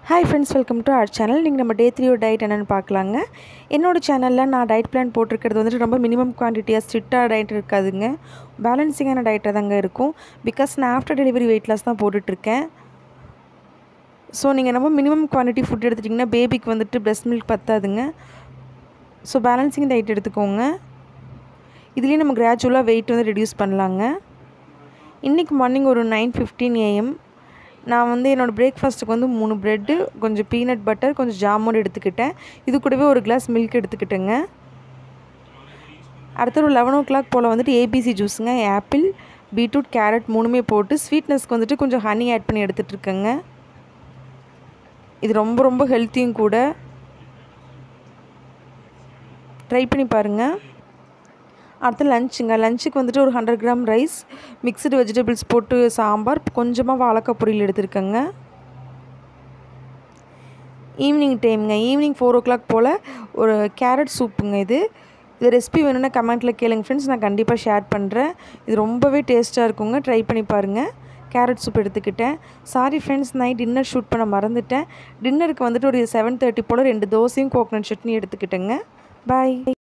hi friends welcome to our channel நீங்கள் நம்ம டே த்ரீயோட டயட் என்னென்னு பார்க்கலாங்க என்னோடய சேனலில் நான் டயட் பிளான் போட்டிருக்கிறது வந்துட்டு ரொம்ப மினிமம் குவான்டிட்டியாக ஸ்ட்ரிக்டாக டயட் இருக்காதுங்க பேலன்சிங்கான டயட்டாக தாங்க இருக்கும் பிகாஸ் நான் ஆஃப்டர் டெலிவரி வெயிட் லாஸ் தான் போட்டுட்ருக்கேன் ஸோ நீங்கள் ரொம்ப மினிமம் குவான்டிட்டி ஃபுட் எடுத்துட்டிங்கன்னா பேபிக்கு வந்துட்டு breast மில்க் பத்தாதுங்க ஸோ பேலன்சிங் டயட் எடுத்துக்கோங்க இதுலேயும் நம்ம கிராஜுவலாக வெயிட் வந்து ரெடியூஸ் பண்ணலாங்க இன்றைக்கி மார்னிங் ஒரு நைன் ஃபிஃப்டீன் ஏஎம் நான் வந்து என்னோடய பிரேக்ஃபாஸ்ட்டுக்கு வந்து மூணு ப்ரெட்டு கொஞ்சம் பீனட் பட்டர் கொஞ்சம் ஜாமுன் எடுத்துக்கிட்டேன் இது கூடவே ஒரு கிளாஸ் மில்க் எடுத்துக்கிட்டேங்க அடுத்த ஒரு லெவன் ஓ கிளாக் போல் வந்துட்டு ஏபிசி ஜூஸுங்க ஆப்பிள் பீட்ரூட் கேரட் மூணுமே போட்டு ஸ்வீட்னஸ்க்கு வந்துட்டு கொஞ்சம் ஹனி ஆட் பண்ணி எடுத்துகிட்டு இருக்கேங்க இது ரொம்ப ரொம்ப ஹெல்த்தியும் கூட ட்ரை பண்ணி பாருங்கள் அடுத்து லஞ்சுங்க லஞ்சுக்கு வந்துட்டு ஒரு hundred gram rice mixed vegetables போட்டு சாம்பார் கொஞ்சமாக வாழைக்காய் பொரியல் எடுத்துருக்கேங்க ஈவினிங் டைமுங்க ஈவினிங் ஃபோர் ஓ கிளாக் போல் ஒரு கேரட் சூப்புங்க இது இது ரெசிபி வேணும்னா கமெண்ட்டில் கேளுங்க ஃப்ரெண்ட்ஸ் நான் கண்டிப்பாக ஷேர் பண்ணுறேன் இது ரொம்பவே டேஸ்ட்டாக இருக்குங்க ட்ரை பண்ணி பாருங்கள் கேரட் சூப் எடுத்துக்கிட்டேன் sorry friends night dinner shoot பண்ண மறந்துட்டேன் டின்னருக்கு வந்துட்டு ஒரு செவன் தேர்ட்டி போல் ரெண்டு தோசையும் கோகனட் சட்னி எடுத்துக்கிட்டேங்க பாய்